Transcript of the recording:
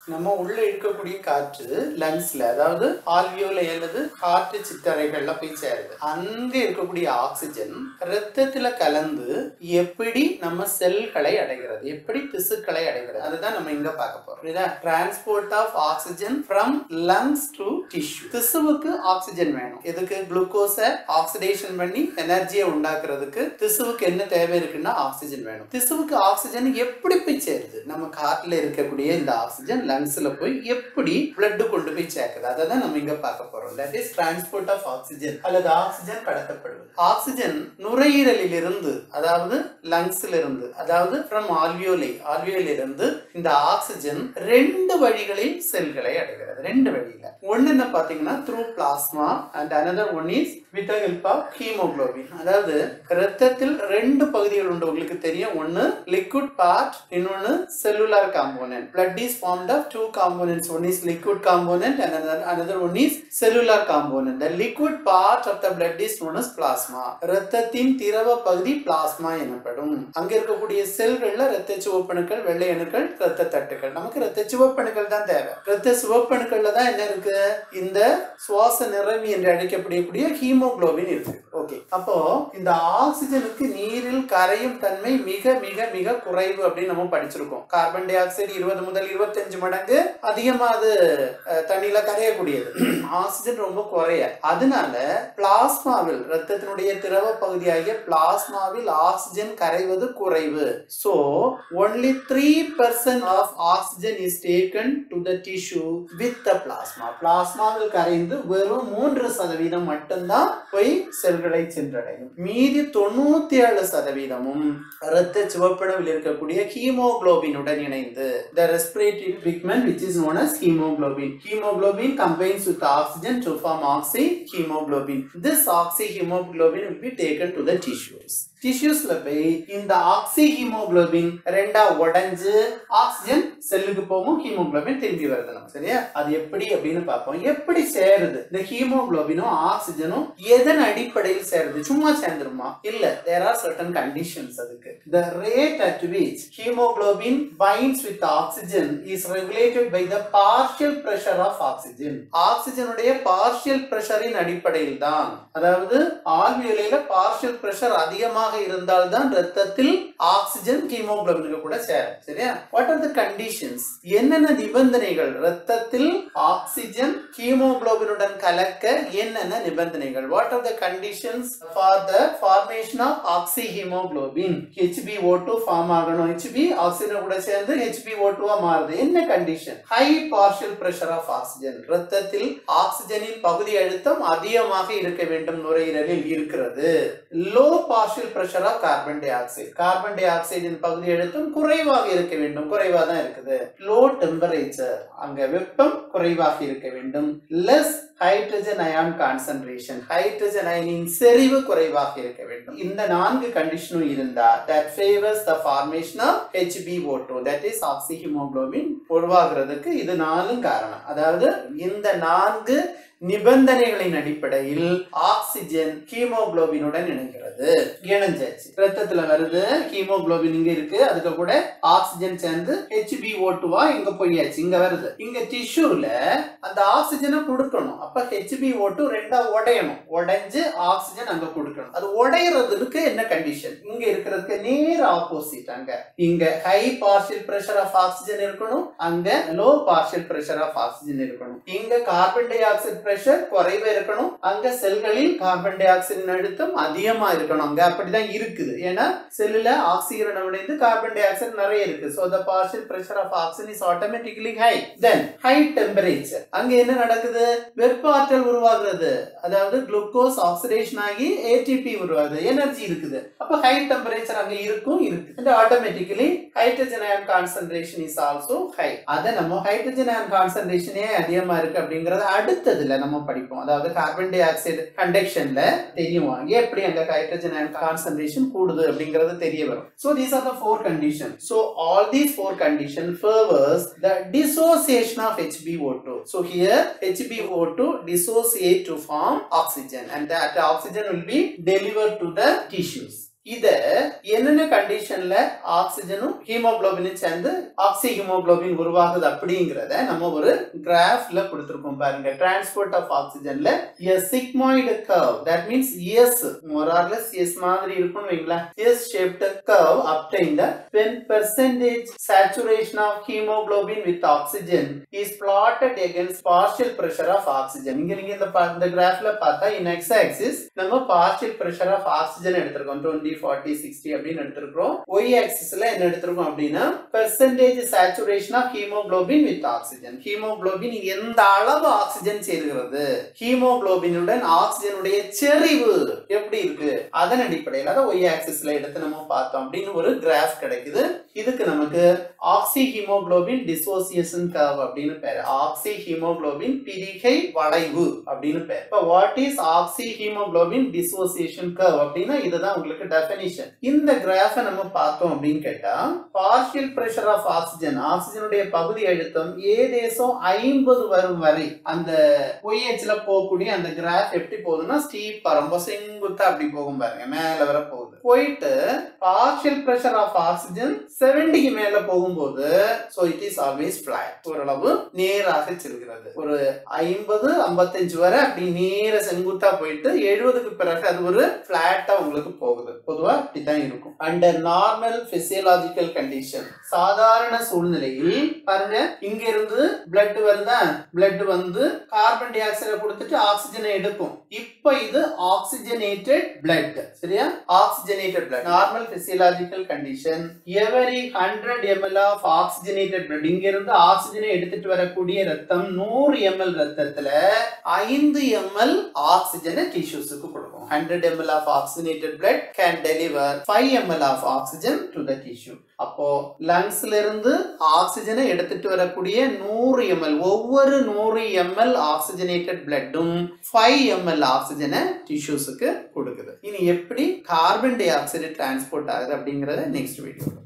நம்ம உள்ள இருக்கக்கூடிய காற்று லங்ஸ்ல அதாவது ஆல்வியோல அல்லது காற்று சித்தரைகள்ல போய் சேருது அங்க இருக்கக்கூடிய ஆக்சிஜன் ரத்தத்துல கலந்து எப்படி நம்ம செல்களை அடைகிறது எப்படி திசுக்களை அடைகிறது அதுதான் நம்ம இங்க பார்க்க போறோம் புரியுதா transport of oxygen from lungs to tissue திசுவுக்கு ஆக்சிஜன் வேணும் எதுக்கு குளுக்கோஸை ஆக்சிடேஷன் பண்ணி எனர்ஜியை உண்டாக்குறதுக்கு திசுவுக்கு என்ன தேவை இருக்குன்னா ஆக்சிஜன் வேணும் திசுவுக்கு ஆக்சிஜன் எப்படி போய் சேருது நம்ம காற்றுல இருக்கக்கூடிய இந்த ஆக்சிஜன் லங்ஸ்ல போய் எப்படி பிளட் கொண்டு போய் சேர்க்குது அதை தான் நம்ம இங்க பார்க்க போறோம் that is transport of oxygen அல்லது ஆக்சிஜன் கடத்தப்படுவது ஆக்சிஜன் நுரையீரலில் இருந்து அதாவது லங்ஸ்ல இருந்து அதாவது ஃப்ரம் ஆல்வியோலை ஆல்வியோல இருந்து இந்த ஆக்சிஜன் ரெண்டு வழிகளில் செல்களை அடைகிறது ரெண்டு வழியில ஒன்னு என்ன பாத்தீங்கன்னா through plasma and another one is with help of hemoglobin அதாவது ரத்தத்தில் ரெண்டு பகுதிகள் உண்டு உங்களுக்கு தெரியும் ஒன்னு லிக்விட் பார்ட் இன்னொன்னு cellular component blood is formed of two components one is liquid component and another, another one is cellular component the liquid part of the blood is known as plasma இரத்தத்தின் திரவ பகுதி plasma எனப்படும் அங்க இருக்கக்கூடிய செல்கள்ல இரத்த சிவப்பணுக்கள் வெள்ளை அணுக்கள் இரத்த தட்டுகள் நமக்கு இரத்த சிவப்பணுக்கள் தான் தேவை இரத்த சிவப்பணுக்கள்ல தான் என்ன இருக்கு இந்த சுவாச நிறமி என்று அழைக்கப்படக்கூடிய ஹீமோகுளோபின் இருக்கு ஓகே அப்போ இந்த ஆக்சிஜனுக்கு நீரில் கரையும் தன்மை மிக மிக மிக குறைவு அப்படின்னு நம்ம படிச்சிருக்கோம் கார்பன் டை ஆக்சைடு இருபது முதல் இருபத்தஞ்சு மடங்கு அதிகமா அது அஹ், தண்ணியில கரையக்கூடியது ஆக்சிஜன் ரொம்ப குறைய அதனால பிளாஸ்மாவில் ரத்தத்தினுடைய திரவ பகுதியாகிய பிளாஸ்மாவில் ஆக்சிஜன் கரைவது குறைவு so only three percent of oxygen is taken to the tissue with the plasma பிளாஸ்மாவில் கரைந்து வெறும் மூன்று சதவீதம் மட்டும்தான் போய் செல்களை சென்றடையும் மீதி தொண்ணூத்தி ஏழு சதவீதமும் இரத்த சிவப்பணுவில் இருக்கக்கூடிய ஹீமோகுளோபினுடன் இணைந்து the respiratory pigment which is known as hemoglobin hemoglobin combines with oxygen to form oxyhemoglobin this oxyhemoglobin will be taken to the tissues டிஷ்யூஸ்ல போய் இந்த ஆக்சி ஹீமோகுளோபின் ரெண்டா உடைஞ்சு ஆக்சிஜன் செல்லுக்கு போகும் ஹீமோகுளோபின் திரும்பி வருது நம்ம சரியா அது எப்படி அப்படின்னு பார்ப்போம் எப்படி சேருது இந்த ஹீமோகுளோபினும் ஆக்சிஜனும் எதன் அடிப்படையில் சேருது சும்மா சேர்ந்துருமா இல்ல தேர் ஆர் சர்டன் கண்டிஷன்ஸ் அதுக்கு the rate at which hemoglobin binds with oxygen is regulated by the partial pressure of oxygen ஆக்சிஜனுடைய பார்ஷியல் பிரஷரின் அடிப்படையில் தான் அதாவது ஆல்வியலையில பார்ஷியல் பிரஷர் அதிகமாக இருந்தால் தான் ரத்தத்தில் ஆக்சிஜன் ஹீமோகுளோபினுக்கு கூட சேரும் சரியா வாட் ஆர் த கண்டிஷன்ஸ் என்னென்ன நிபந்தனைகள் ரத்தத்தில் ஆக்சிஜன் ஹீமோகுளோபினுடன் கலக்க என்னென்ன நிபந்தனைகள் what are the conditions for the formation of oxy hemoglobin HbO2 form ஆகணும் HB ஆக்சிஜன் கூட சேர்ந்து HbO2 ஆ மாறுது என்ன condition high partial pressure of oxygen ரத்தத்தில் ஆக்சிஜனின் பகுதி அழுத்தம் அதிகமாக இருக்க வேண்டும் நுரையீரலில் இருக்கிறது low partial pressure of carbon dioxide carbon டை ஆக்சைடின் பகுதி அழுத்தம் குறைவாக இருக்க வேண்டும் குறைவா தான் இருக்குது லோ டெம்பரேச்சர் அங்க வெப்பம் குறைவாக இருக்க வேண்டும் less hydrogen ion concentration hydrogen அயனின் செறிவு குறைவாக இருக்க வேண்டும் இந்த நான்கு கண்டிஷனும் இருந்தா that favors the formation of HbO2 that is oxyhemoglobin உருவாகிறதுக்கு இது நாலும் காரணம் அதாவது இந்த நான்கு நிபந்தனைகளின் அடிப்படையில் ஆக்சிஜன் ஹீமோகுளோபினுடன் இணைகிறது இணைஞ்சாச்சு ரத்தத்துல வருது ஹீமோகுளோபின் இங்க இருக்கு அதுக்கு கூட ஆக்சிஜன் சேர்ந்து HbO2 வா இங்க போயாச்சு இங்க வருது இங்க டிஷ்யூல அந்த ஆக்சிஜனை கொடுக்கணும் அப்ப HbO2 ரெண்டா உடையணும் உடைஞ்சு ஆக்சிஜன் அங்க கொடுக்கணும் அது உடையறதுக்கு என்ன கண்டிஷன் இங்க இருக்கிறதுக்கு நேர் ஆப்போசிட் அங்க இங்க high partial pressure of oxygen இருக்கணும் அங்க low partial pressure of oxygen இருக்கணும் இங்க கார்பன் டை ஆக்சைடு பிரஷர் குறைவா இருக்கணும் அங்க செல்களில் கார்பன் டை ஆக்சைடின் அழுத்தம் அதிகமா இருக்கணும் அங்க அப்படிதான் இருக்குது ஏன்னா செல்லுல ஆக்சிஜன் உடைந்து கார்பன் டை ஆக்சைடு நிறைய இருக்கு so the partial pressure of oxygen is automatically high then high temperature அங்க என்ன நடக்குது வெப்ப ஆற்றல் உருவாகுறது அதாவது குளுக்கோஸ் ஆக்சிடேஷன் ஆகி ஏடிபி உருவாகுது எனர்ஜி இருக்குது அப்ப ஹை டெம்பரேச்சர் அங்க இருக்கும் இருக்கு and automatically hydrogen ion concentration is also high அத நம்ம ஹைட்ரஜன் அயன் கான்சன்ட்ரேஷனே அதிகமா இருக்கு அப்படிங்கறத அடுத்ததுல நம்ம படிப்போம் அதாவது கார்பன் டை ஆக்சைடு கண்டக்ஷன்ல தெரியும் எப்படி அங்க ஹைட்ரஜன் அயன் கான்சன்ட்ரேஷன் கூடுது அப்படிங்கறது தெரிய வரும் so these are the four conditions so all these four condition favors the dissociation of HbO2 so here HbO2 dissociate to form oxygen and that oxygen will be delivered to the tissues இத என்னென்ன கண்டிஷன்ல ஆக்சிஜனும் ஹீமோகுளோபினும் சேர்ந்து ஆக்சி haemoglobin உருவாகுது அப்படிங்கறத நம்ம ஒரு கிராஃப்ல கொடுத்திருக்கோம் பாருங்க டிரான்ஸ்போர்ட் ஆஃப் ஆக்சிஜன்ல a sigmoid curve that means s more or less s மாதிரி இருக்கும்னு வைங்களேன் s shaped curve obtained when percentage saturation of hemoglobin with oxygen is plotted against partial pressure of oxygen இங்க நீங்க இந்த பா- இந்த கிராஃப்ல பார்த்தா in x axis நம்ம partial pressure of oxygen எடுத்திருக்கோம் 20 40 60 அப்படின்னு எடுத்திருக்கிறோம் y axisல என்ன எடுத்திருக்கோம் அப்படின்னா percentage saturation of hemoglobin with oxygen hemoglobin எந்த அளவு ஆக்சிஜன் சேர்கிறது ஹீமோகுளோபினுடன் ஆக்சிஜனுடைய செறிவு எப்படி இருக்கு அதன் அடிப்படையில் அதை ஒய் ஆக்சிஸ்ல எடுத்து நம்ம பார்த்தோம் அப்படின்னு ஒரு கிராஃப் கிடைக்குது இதுக்கு நமக்கு ஆக்சி ஹீமோகுளோபின் டிசோசியேஷன் கர்வ் அப்படின்னு பேரு ஆக்சி ஹீமோகுளோபின் பிரிகை வளைவு அப்படின்னு பேர் இப்போ what is oxy hemoglobin dissociation curve அப்படின்னா இதுதான் உங்களுக்கு டெஃபினிஷன் இந்த கிராஃபை நம்ம பார்த்தோம் அப்படின்னு கேட்டா பார்ஷியல் பிரஷர் ஆஃப் ஆக்சிஜன் ஆக்சிஜனுடைய பகுதி அழுத்தம் ஏதேசம் ஐம்பது வரும் வரை அந்த ஒய்ஹெச்ல போகக்கூடிய அந்த கிராஃப் எப்படி போகுதுன்னா ஸ்டீப்பா ரொம்ப செங்குத்தா அப்படி போகும் பாருங்க மேல வர போகுது போயிட்டு பார்ஷியல் பிரஷர் ஆஃப் ஆக்சிஜன் செவன்டிக்கு மேல போகும்போது so it is always flat ஓரளவு நேராக செல்கிறது ஒரு ஐம்பது ஐம்பத்தஞ்சு வரை அப்படி நேர செங்குத்தா போயிட்டு எழுபதுக்கு பிறகு அது ஒரு பிளாட்டா உங்களுக்கு போகுது பொதுவா இப்படிதான் இருக்கும் அண்டர் நார்மல் பிசியலாஜிக்கல் கண்டிஷன் சாதாரண சூழ்நிலையில் பாருங்க இங்க இருந்து பிளட் வருதா பிளட் வந்து கார்பன் டை ஆக்சைடை கொடுத்துட்டு ஆக்சிஜனை எடுக்கும் இப்போ இது ஆக்சிஜனேட்டட் பிளட் சரியா oxygenated blood normal physiological condition every hundred ml of oxygenated blood இங்க இருந்து ஆக்சிஜனை எடுத்துட்டு வரக்கூடிய ரத்தம் நூறு எம்எல் ரத்தத்துல ஐந்து எம்எல் ஆக்சிஜனை டிஷ்யூஸுக்கு கொடுக்கும் hundred ml of oxygenated blood can deliver five ml of oxygen to the tissue அப்போ லங்ஸ்ல இருந்து ஆக்சிஜனை எடுத்துட்டு வரக்கூடிய நூறு எம்எல் ஒவ்வொரு நூறு எம்எல் ஆக்சிஜனேட்டட் பிளட்டும் ஃபைவ் எம்எல் ஆக்சிஜனை டிஷ்யூஸுக்கு கொடுக்குது இனி எப்படி கார்பன் டை ஆக்சைடு டிரான்ஸ்போர்ட் ஆகுது அப்படிங்கறத நெக்ஸ்ட் வீடியோ